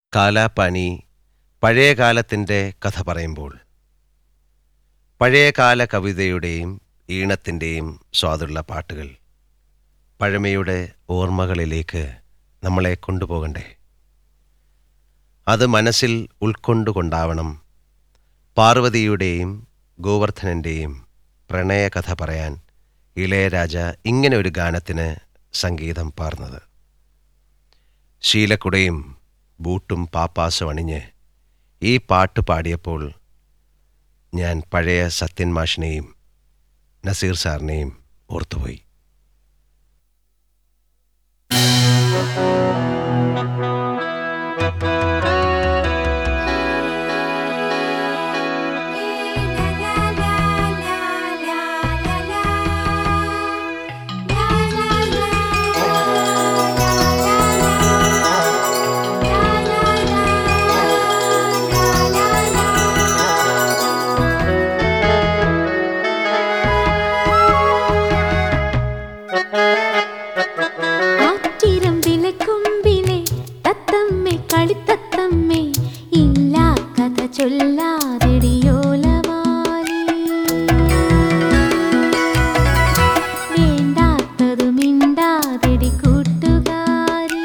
കാലാപാനി പഴയ കാലത്തിൻ്റെ കഥ പറയുമ്പോൾ പഴയകാല കവിതയുടെയും ഈണത്തിൻ്റെയും സ്വാദുള്ള പാട്ടുകൾ പഴമയുടെ ഓർമ്മകളിലേക്ക് നമ്മളെ കൊണ്ടുപോകണ്ടേ അത് മനസ്സിൽ ഉൾക്കൊണ്ടുകൊണ്ടാവണം പാർവതിയുടെയും ഗോവർദ്ധനൻ്റെയും പ്രണയകഥ പറയാൻ ഇളയരാജ ഇങ്ങനെ ഒരു ഗാനത്തിന് സംഗീതം പാർന്നത് ശീലക്കുടയും ബൂട്ടും പാപ്പാസും അണിഞ്ഞ് ഈ പാട്ട് പാടിയപ്പോൾ ഞാൻ പഴയ സത്യൻ മാഷിനെയും നസീർ സാറിനെയും ഓർത്തുപോയി ആറ്റിരമ്പിലെ കൊമ്പിലെ തത്തമ്മേ കളിത്തത്തമ്മേ ഇല്ലാ കഥ ചൊല്ലാതെടിയോലവാലി വേണ്ടാത്തതു മിണ്ടാതെടി കൂട്ടുകാരി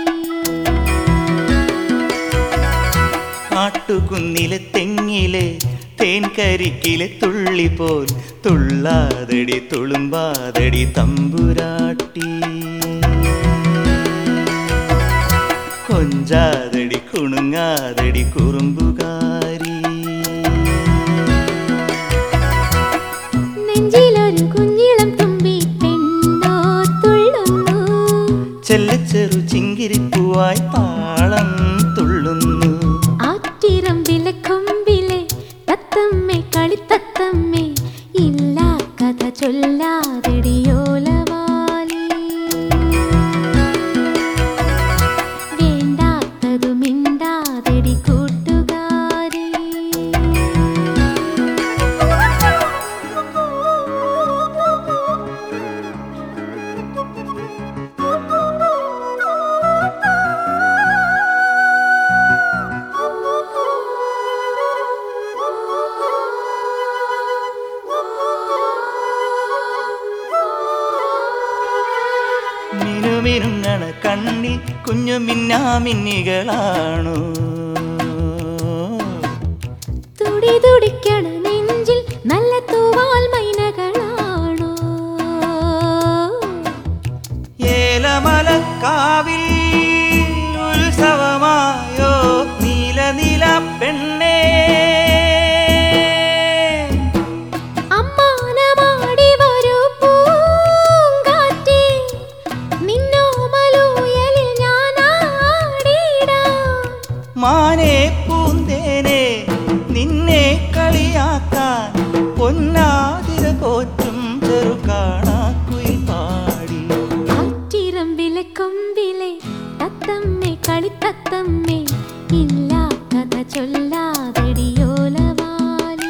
കാട്ടുകുന്നിലെ തെങ്ങിലെ തേൻകരിക്കിലെ തുള്ളി പോൽ തുള്ളാതടി തുളുമ്പാതടി തമ്പുരാട്ടി കൊഞ്ചാതടി കുണുങ്ങാതടി കുറുമ്പുകാരി നെഞ്ചിലൊരു കുഞ്ഞിളം തുമ്പി പെണ്ണോ തുള്ളുന്നു ചെല്ലച്ചെറു ചിങ്കിരിപ്പൂവായി താളം തുള്ളുന്നു ആറ്റിരമ്പിലെ കൊമ്പിലെ തത്തമ്മേ കളിത്തത്തമ്മേ ഇല്ലാ കഥ ചൊല്ലാതെടിയോലവാലി വേണ്ടാത്തതു മിണ്ടാതെടി കൂട്ടുകാരി മിനുമിനുങ്ങണ കണ്ണിൽ കുഞ്ഞു മിന്നാമിന്നികളാണോ തുടി തുടിക്കണ നെഞ്ചിൽ നല്ല തൂവാൽ മൈനകളാണോ ഏലമലക്കാവിൽ ഉത്സവമായോ നീല നീല പെണ്ണേ അമ്മാനമാടി വരൂ പൂങ്കാറ്റേ, നിന്നോമലൂയലിൽ ഞാനാടിടാം. മാനേ പൂന്തേനെ നിന്നെ കളിയാക്കാൻ പൊന്നാതിര പോറ്റും ചെറുകാണാക്കുയിൽ പാടി ആറ്റിരമ്പിലെ കൊമ്പിലെ തത്തമ്മേ കളിത്തത്തമ്മേ ഇല്ലാ കഥ ചൊല്ലാതെടിയോലവാലി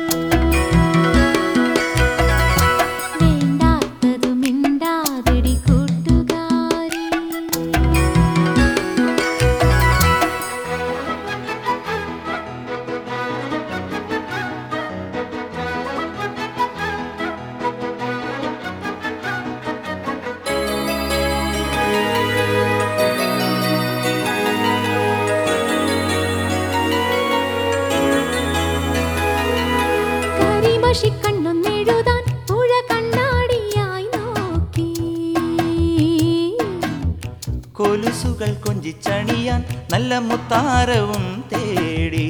വേണ്ടാത്തതു മിണ്ടാതെടി കൂട്ടുകാരി കരിമഷി കണ്ണൊന്നെഴുതാൻ പുഴ കണ്ണാടിയായി നോക്കി കൊലുസുകൾ കൊഞ്ചിച്ചണിയാൻ നല്ല മുത്താരവും തേടി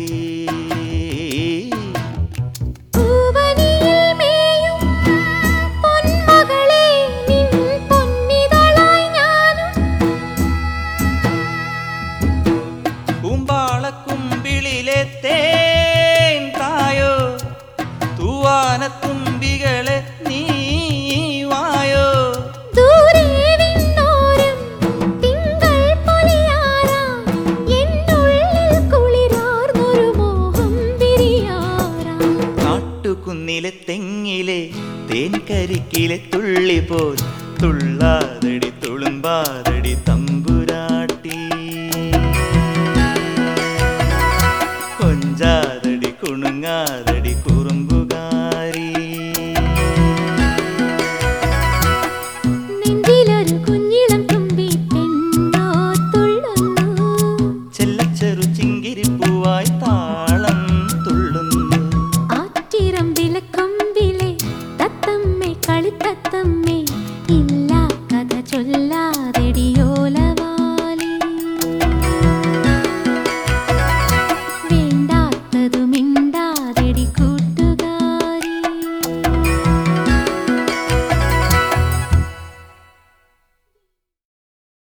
പൂവനിയിൽ മേയും പൊന്മകളെ നിൻ പൊന്നിതളായി ഞാനും പൂമ്പാളക്കുമ്പിളിലെ തേൻ തായോ തൂവാനത്തുമ്പികളെ നീ വായോ ദൂരെ വിണ്ണോരം തിങ്കൾ പൊലിയാറാം എന്നുള്ളിൽ കുളിരാർന്നൊരു മോഹം വിരിയാറാം കാട്ടുകുന്നിലെ തെങ്ങിലെ തേൻകരിക്കിലെ തുള്ളി പോൽ തുള്ളാതടി തുളുമ്പാതടി തമ്പുരാട്ടി കൊമ്പ